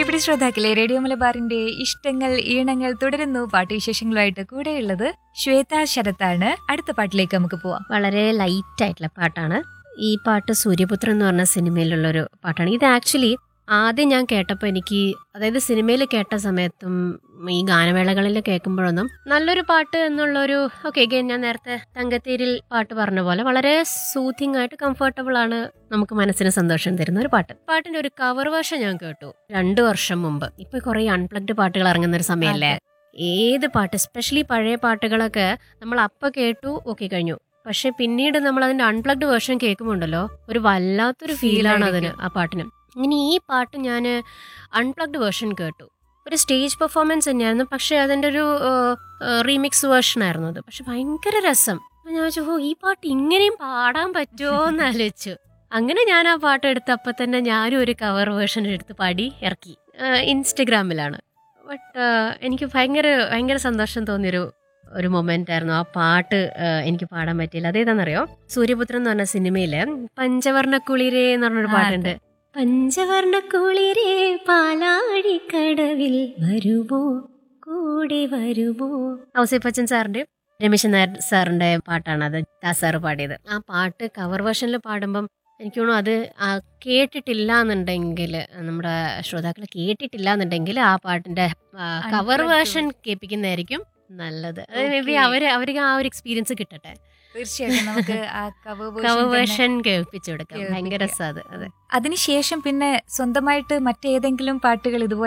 പ്രിയപ്പെട്ട ശ്രോതാക്കളെ റേഡിയോ മലബാറിന്റെ ഇഷ്ടങ്ങൾ ഈണങ്ങൾ തുടരുന്നു പാട്ടുവിശേഷങ്ങളുമായിട്ട് കൂടെയുള്ളത് ശ്വേത ശരത്താണ് അടുത്ത പാട്ടിലേക്ക് നമുക്ക് പോവാം വളരെ ലൈറ്റ് ആയിട്ടുള്ള പാട്ടാണ് ഈ പാട്ട് സൂര്യപുത്രൻ എന്ന് പറഞ്ഞ സിനിമയിലുള്ള ഒരു പാട്ടാണ് ഇത് ആക്ച്വലി ആദ്യം ഞാൻ കേട്ടപ്പോൾ എനിക്ക് അതായത് സിനിമയിൽ കേട്ട സമയത്തും ഈ ഗാനമേളകളിൽ കേൾക്കുമ്പോഴൊന്നും നല്ലൊരു പാട്ട് എന്നുള്ളൊരു ഓക്കെ ഞാൻ നേരത്തെ തങ്കത്തേരിൽ പാട്ട് പറഞ്ഞ പോലെ വളരെ സൂത്തിങ് ആയിട്ട് കംഫർട്ടബിൾ ആണ് നമുക്ക് മനസ്സിന് സന്തോഷം തരുന്ന ഒരു പാട്ട് പാട്ടിന്റെ ഒരു കവർ വേർഷൻ ഞാൻ കേട്ടു രണ്ടു വർഷം മുമ്പ് ഇപ്പൊ കുറെ അൺപ്ലഗ്ഡ് പാട്ടുകൾ ഇറങ്ങുന്ന ഒരു സമയമല്ലേ ഏത് പാട്ട് എസ്പെഷ്യലി പഴയ പാട്ടുകളൊക്കെ നമ്മൾ അപ്പൊ കേട്ടു ഓക്കെ കഴിഞ്ഞു പക്ഷെ പിന്നീട് നമ്മൾ അതിന്റെ അൺപ്ലഗ്ഡ് വേർഷൻ കേൾക്കുമ്പോണ്ടല്ലോ ഒരു വല്ലാത്തൊരു ഫീലാണ് അതിന് ആ പാട്ടിന് ഇങ്ങനെ ഈ പാട്ട് ഞാൻ അൺപ്ലഗ്ഡ് വേർഷൻ കേട്ടു ഒരു സ്റ്റേജ് പെർഫോമൻസ് തന്നെയായിരുന്നു പക്ഷെ അതിൻ്റെ ഒരു റീമിക്സ് വേർഷൻ ആയിരുന്നു അത് പക്ഷെ ഭയങ്കര രസം അപ്പൊ ഞാൻ വെച്ചു ഓ ഈ പാട്ട് ഇങ്ങനെയും പാടാൻ പറ്റുമോ എന്ന് ആലോചിച്ചു അങ്ങനെ ഞാൻ ആ പാട്ട് എടുത്ത് അപ്പം തന്നെ ഞാനും ഒരു കവർ വേർഷൻ എടുത്ത് പാടി ഇറക്കി ഇൻസ്റ്റഗ്രാമിലാണ് ബട്ട് എനിക്ക് ഭയങ്കര ഭയങ്കര സന്തോഷം തോന്നിയൊരു ഒരു മൊമെന്റ് ആയിരുന്നു ആ പാട്ട് ആ, എനിക്ക് പാടാൻ പറ്റിയില്ല അതേതാണെന്നറിയോ സൂര്യപുത്രൻ എന്ന് പറഞ്ഞ സിനിമയില് പഞ്ചവർണ്ണ കുളിരേ എന്ന് പറഞ്ഞൊരു ആ, പാട്ടുണ്ട് പഞ്ചവർണ്ണ കുളിരേ പാലാഴിക്കടവിൽ വരുമോ കൂടെ വരുമോ ഔസേപ്പച്ചൻ സാറിന്റെ രമേശൻ നായർ സാറിന്റെ പാട്ടാണ് അത് ദാസ് സാറ് പാടിയത് ആ പാട്ട് കവർ വേർഷനിൽ പാടുമ്പം എനിക്ക് തോന്നുന്നു അത് ആ കേട്ടിട്ടില്ല എന്നുണ്ടെങ്കിൽ നമ്മുടെ ശ്രോതാക്കൾ കേട്ടിട്ടില്ല എന്നുണ്ടെങ്കിൽ ആ പാട്ടിന്റെ കവർ Unplugged വേർഷൻ കേൾപ്പിക്കുന്നതായിരിക്കും നല്ലത് അത് മേ ബി Okay. അവര് അവർക്ക് ആ ഒരു എക്സ്പീരിയൻസ് കിട്ടട്ടെ തീർച്ചയായിട്ടും നമുക്ക് ആ cover version കവർ തന്നെ- വേർഷൻ കേൾപ്പിച്ചു കൊടുക്കാം ഭയങ്കര കേൾപ്പിക്കാം. രസം അത് അതെ അതിനുശേഷം പിന്നെ സ്വന്തമായിട്ട് മറ്റേതെങ്കിലും പാട്ടുകൾ ഇതുപോലെ